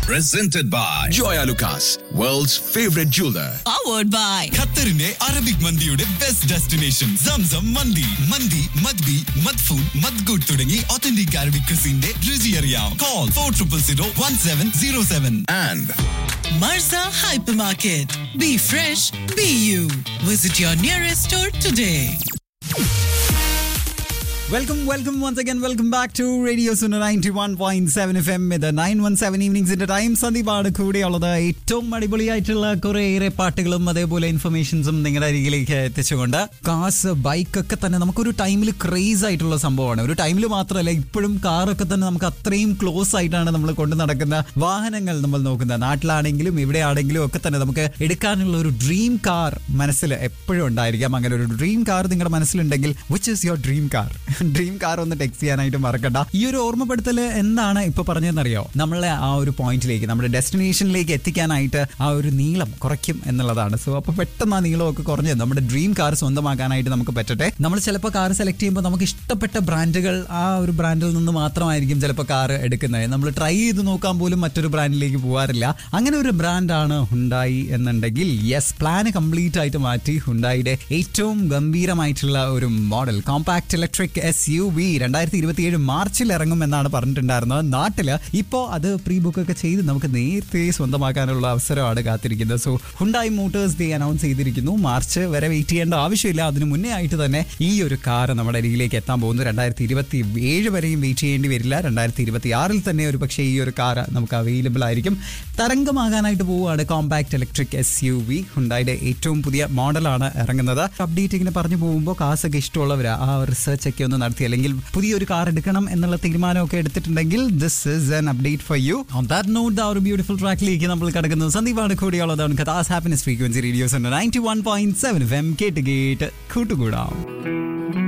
presented by Joya Lucas, world's favorite jeweler. powered by ഖത്തറിന്റെ Arabic മന്തിയുടെ best destination സംസം മന്തി മന്തി മദ്ബി മദ്ഫൂൺ മദ്ഗുഡ് തുടങ്ങി ഒത്തന്റിക് അറബിക് ക്രിസിന്റെ രുചി അറിയാം call for triple zero one seven zero seven And Marza Hypermarket. Be fresh, be you. Visit your nearest store today. Welcome welcome once again welcome back to radio Suno ninety one point seven F M ഇത് nine one seven ഈവനിങ്സിന്റെ time സന്ദീപാണ് കൂടെയുള്ളത് ഏറ്റവും അടിപൊളിയായിട്ടുള്ള കുറേയേറെ പാട്ടുകളും അതേപോലെ ഇൻഫർമേഷൻസും നിങ്ങളുടെ അരികിലേക്ക് എത്തിച്ചുകൊണ്ട് കാസ് ബൈക്ക് ഒക്കെ തന്നെ നമുക്കൊരു ടൈമിൽ ക്രേസ് ആയിട്ടുള്ള സംഭവമാണ് ഒരു ടൈമിൽ മാത്രമല്ല ഇപ്പോഴും കാറൊക്കെ തന്നെ നമുക്ക് അത്രയും ക്ലോസ് ആയിട്ടാണ് നമ്മൾ കൊണ്ട് നടക്കുന്ന വാഹനങ്ങൾ നമ്മൾ നോക്കുന്നത് നാട്ടിലാണെങ്കിലും ഇവിടെയാണെങ്കിലും ഒക്കെ തന്നെ നമുക്ക് എടുക്കാനുള്ള ഒരു ഡ്രീം കാർ മനസ്സിൽ എപ്പോഴും ഉണ്ടായിരിക്കാം അങ്ങനെ ഒരു ഡ്രീം കാർ നിങ്ങളുടെ മനസ്സിലുണ്ടെങ്കിൽ which is your dream car dream car ഒന്ന് ടെക്സ്റ്റ് ചെയ്യാനായിട്ട് മറക്കണ്ട ഈ ഒരു ഓർമ്മപ്പെടുത്തൽ എന്താണ് ഇപ്പൊ പറഞ്ഞതെന്നറിയോ നമ്മളെ ആ ഒരു പോയിന്റിലേക്ക് നമ്മുടെ ഡെസ്റ്റിനേഷനിലേക്ക് എത്തിക്കാനായിട്ട് ആ ഒരു നീളം കുറയ്ക്കും എന്നുള്ളതാണ് സോ അപ്പൊ പെട്ടെന്ന് ആ നീളമൊക്കെ കുറഞ്ഞ് നമ്മുടെ ഡ്രീം കാർ സ്വന്തമാക്കാനായിട്ട് നമുക്ക് പറ്റട്ടെ നമ്മൾ ചിലപ്പോൾ കാർ സെലക്ട് ചെയ്യുമ്പോൾ നമുക്ക് ഇഷ്ടപ്പെട്ട ബ്രാൻഡുകൾ ആ ഒരു ബ്രാൻഡിൽ നിന്ന് മാത്രമായിരിക്കും ചിലപ്പോൾ കാർ എടുക്കുന്നത് നമ്മൾ ട്രൈ ചെയ്ത് നോക്കാൻ പോലും മറ്റൊരു ബ്രാൻഡിലേക്ക് പോകാറില്ല അങ്ങനെ ഒരു ബ്രാൻഡാണ് ഹുണ്ടായി എന്നുണ്ടെങ്കിൽ യെസ് പ്ലാൻ കംപ്ലീറ്റ് ആയിട്ട് മാറ്റി ഹുണ്ടായിയുടെ ഏറ്റവും ഗംഭീരമായിട്ടുള്ള ഒരു model compact electric S U V രണ്ടായിരത്തി ഇരുപത്തി ഏഴ് മാർച്ചിൽ ഇറങ്ങും എന്നാണ് പറഞ്ഞിട്ടുണ്ടായിരുന്നത് നാട്ടില് ഇപ്പോൾ അത് പ്രീ ബുക്ക് ഒക്കെ ചെയ്ത് നമുക്ക് നേരത്തെ സ്വന്തമാക്കാനുള്ള അവസരമാണ് കാത്തിരിക്കുന്നത് so Hyundai motors day announce ചെയ്തിരിക്കുന്നു മാർച്ച് വരെ വെയിറ്റ് ചെയ്യേണ്ട ആവശ്യമില്ല അതിന് മുന്നേ ആയിട്ട് തന്നെ ഈ ഒരു കാർ നമ്മുടെ അരികിലേക്ക് എത്താൻ പോകുന്നു രണ്ടായിരത്തി ഇരുപത്തി ഏഴ് വരെയും വെയിറ്റ് ചെയ്യേണ്ടി വരില്ല രണ്ടായിരത്തി ഇരുപത്തി ആറിൽ തന്നെ ഒരു പക്ഷേ ഈ ഒരു കാർ നമുക്ക് അവൈലബിൾ ആയിരിക്കും തരംഗമാകാനായിട്ട് പോവുകയാണ് compact electric S U V ഹുണ്ടായുടെ ഏറ്റവും പുതിയ മോഡലാണ് ഇറങ്ങുന്നത് അപ്ഡേറ്റ് ഇങ്ങനെ പറഞ്ഞു പോകുമ്പോൾ കാസൊക്കെ ഇഷ്ടമുള്ളവരാ ആ റിസർച്ച് ഒക്കെ ഒന്ന് നടത്തി അല്ലെങ്കിൽ പുതിയൊരു കാർ എടുക്കണം എന്നുള്ള തീരുമാനമൊക്കെ എടുത്തിട്ടുണ്ടെങ്കിൽ this is an update for you on that note ആ ഒരു ബ്യൂട്ടിഫുൾ ട്രാക്കിലേക്ക് നമ്മൾ കിടക്കുന്നത് സന്ദീപാണ് കൂടിയുള്ളതാണ് കഥാസ് happiness frequency radio's ninety one point seven F M കേട്ട് കേട്ട് കൂട്ടുകൂടാം